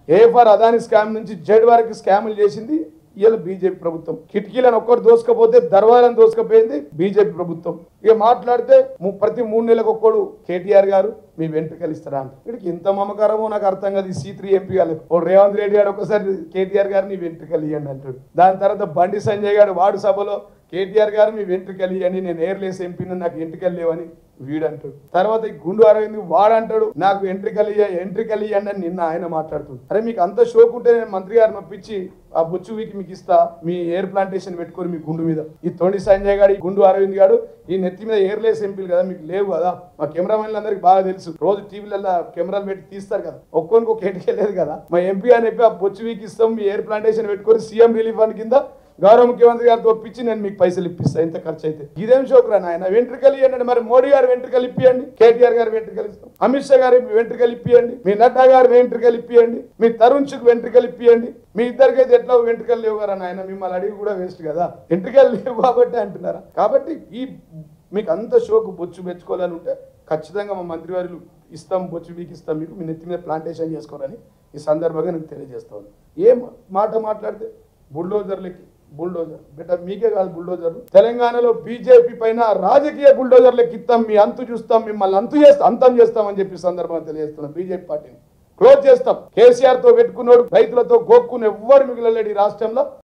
A for Adani scam నుంచి Z వరకు స్కాములు చేసింది ఇవాళ బీజేపీ ప్రభుత్వం కిటికీలను ఒక్కటి దోసుకపోతే దర్వాలను దోసుకపోయింది బీజేపీ ప్రభుత్వం ఇక మాట్లాడితే ము- ప్రతి మూడు నెలలకు ఒక్కడు కేటీఆర్ గారు మీ వెంట్రుకలు ఇస్తారా అంట వీడికి ఇంత మమకారమో నాకు అర్థం కాదు ఈ సీ త్రీ ఎంపీ గారు ఓ రేవంత్ రెడ్డి గారు ఒకసారి కేటీఆర్ గారిని వెంట్రుకలు ఇవ్వండి అంటాడు దాని తర్వాత బండి సంజయ్ గారు వార్డు సభలో కేటీఆర్ గారు మీ వెంట్రుకలు ఇవ్వండి నేను ఎయిర్లేస్ ఎంపీని నాకు వెంట్రుకలు లేవని వీడు అంటాడు తర్వాత ఈ గుండు అరవింద్ వాడు అంటాడు నాకు ఎంట్రికలు ఇయ్య ఎంట్రికలు ఇవ్వండి అని నిన్న ఆయన మాట్లాడుతుంది అరే మీకు అంత షోక్ ఉంటే నేను మంత్రి గారిని ఒప్పించి ఆ బొచ్చు వీకి మీకు ఇస్తా మీ ఎయిర్ ప్లాంటేషన్ పెట్టుకొని మీ గుండు మీద ఈ తొండి సంజయ్ గారు ఈ గుండు అరవింద్ గారు ఈ నెత్తి మీద ఎయిర్లేస్ ఎంపీలు కదా మీకు లేవు కదా మా కెమెరామెన్లు అందరికి బాగా తెలుసు రోజు టీవీలలో కెమెరాలు పెట్టి తీస్తారు కదా ఒక్కొనికి ఒక ఎటుకే లేదు కదా మా ఎంపీ అని చెప్పి ఆ బొచ్చు వీక్ ఇస్తాం మీ ఎయిర్ ప్లాంటేషన్ పెట్టుకొని సీఎం రిలీఫ్ ఫండ్ కింద గౌరవ ముఖ్యమంత్రి గారితో ఒప్పించి నేను మీకు పైసలు ఇప్పిస్తా ఇంత ఖర్చు అయితే ఇదేం షోకురా నాయన వెంట్రుకలు ఇవ్వండి మరి మోడీ గారు వెంట్రుకలు ఇప్పియండి కేటీఆర్ గారు వెంట్రుకలు ఇస్తాం అమిత్ షా గారి వెంట్రుకలు ఇప్పియండి మీ నడ్డా గారు వెంట్రుకలు ఇప్పియండి మీ తరుణ్ చుక్ వెంట్రుకలు ఇప్పియండి మీ ఇద్దరికైతే ఎట్లా వెంట్రుకలు లేవు కదా నాయన మిమ్మల్ని అడిగి కూడా వేస్ట్ కదా వెంట్రుకలు లేవు కాబట్టి అంటున్నారా కాబట్టి ఈ మీకు అంత షోకు బొచ్చు మెచ్చుకోవాలని ఉంటే ఖచ్చితంగా మా మంత్రివారులు ఇస్తాం బొచ్చు మీకు ఇస్తాం మీకు మీ నెత్తి మీద ప్లాంటేషన్ చేసుకోవాలని ఈ సందర్భంగా నేను తెలియజేస్తాను ఏం మాట మాట్లాడితే బుల్డోజర్లకి బుల్డోజర్ బిడ్డ మీకే కాదు బుల్డోజర్లు తెలంగాణలో బీజేపీ పైన రాజకీయ బుల్డోజర్లకి ఇస్తాం మీ అంతు చూస్తాం మిమ్మల్ని అంతు చేస్తాం అంతం చేస్తామని చెప్పి ఈ సందర్భంగా తెలియజేస్తున్నాం బీజేపీ పార్టీని క్లోజ్ చేస్తాం కేసీఆర్ తో పెట్టుకున్నాడు రైతులతో గోక్కుని ఎవ్వరు మిగిలలేడు ఈ రాష్ట్రంలో